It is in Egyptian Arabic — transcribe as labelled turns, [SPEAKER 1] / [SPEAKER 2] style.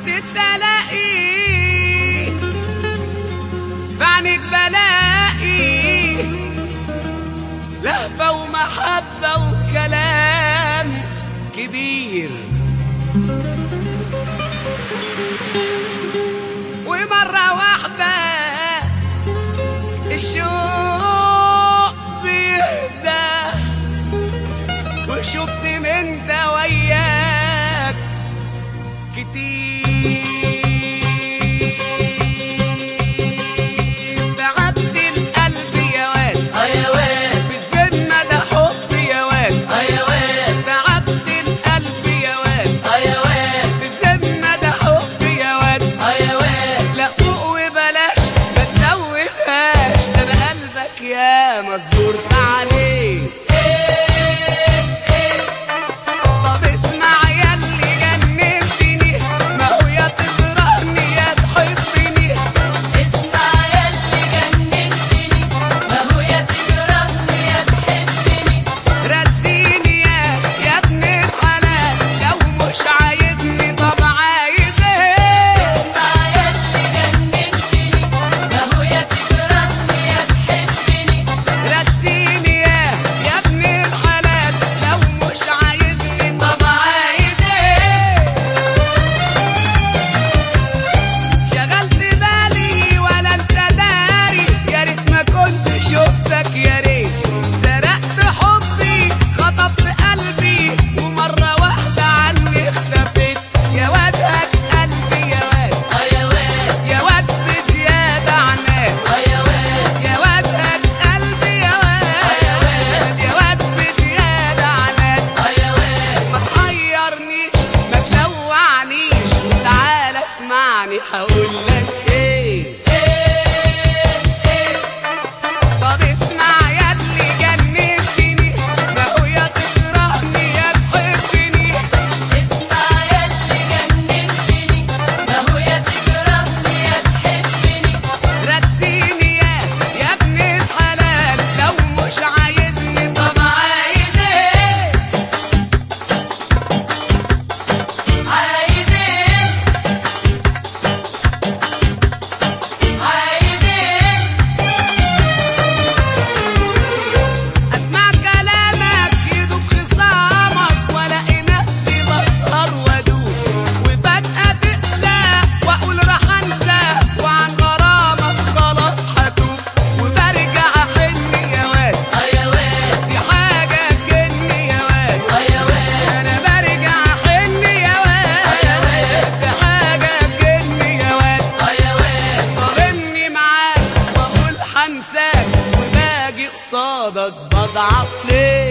[SPEAKER 1] التلاقي فعنك بلاقي لهفة ومحبة وكلام كبير ومرة واحدة الشوق بيهدى وشفت من ده وياك كتير بعبد القلب يا واد
[SPEAKER 2] حيوان
[SPEAKER 1] بالذمة ده حب يا واد
[SPEAKER 2] حيوان
[SPEAKER 1] بعبد القلب يا واد
[SPEAKER 2] حيوان
[SPEAKER 1] بالذمة ده حب يا واد
[SPEAKER 2] حيوان
[SPEAKER 1] لا فوق وبلاش ما تزودهاش ده انا قلبك يا مصبور عليه طب اسمع يا اللي جننتني ما هو يا تكرهني يا تحبني
[SPEAKER 2] اسمع يا اللي جننتني ما هو يا تكرهني يا تحبني
[SPEAKER 1] رسيني يا يا ابن الحلال لو مش عايزني طب عايز ايه
[SPEAKER 2] اسمع يا اللي جننتني ما هو يا تكرهني يا تحبني
[SPEAKER 1] رسيني يا يا ابن الحلال لو مش عايزني طب عايز ايه شغلت بالي ولا انت داري يا ريت ما كنت شفتك يا ريت سرقت حبي خطفت قلبي ومرة واحدة عني اختفيت يا واد هات قلبي يا واد
[SPEAKER 2] حيوان
[SPEAKER 1] يا واد بزيادة عناد
[SPEAKER 2] حيوان
[SPEAKER 1] يا واد هات قلبي يا واد يا واد بزيادة عناد
[SPEAKER 2] حيوان
[SPEAKER 1] ما تحيرنيش ما تلوعنيش تعال اسمعني هقول لك ايه طب اسمع يا اللي جننتني ما هو يا تكرهني يا تحبني
[SPEAKER 2] اسمع يا اللي جننتني ما هو يا تكرهني يا تحبني
[SPEAKER 1] رسيني يا يا ابن الحلال لو مش عايزني طب عايز ايه
[SPEAKER 2] عايز ايه عايز ايه
[SPEAKER 1] اسمع كلامك يدوب خصامك والاقي نفسي بسهر وادوب وفجأة تقلق واقول راح انسى وعن غرامك خلاص هتوب وبرجع احن يا واد
[SPEAKER 2] حيوان
[SPEAKER 1] دي حاجة تجني يا واد
[SPEAKER 2] حيوان
[SPEAKER 1] انا برجع احن يا واد دي حاجة تجني يا واد
[SPEAKER 2] حيوان
[SPEAKER 1] صارمني معاك واقول حنساك وباجي قصادك بضعف ليه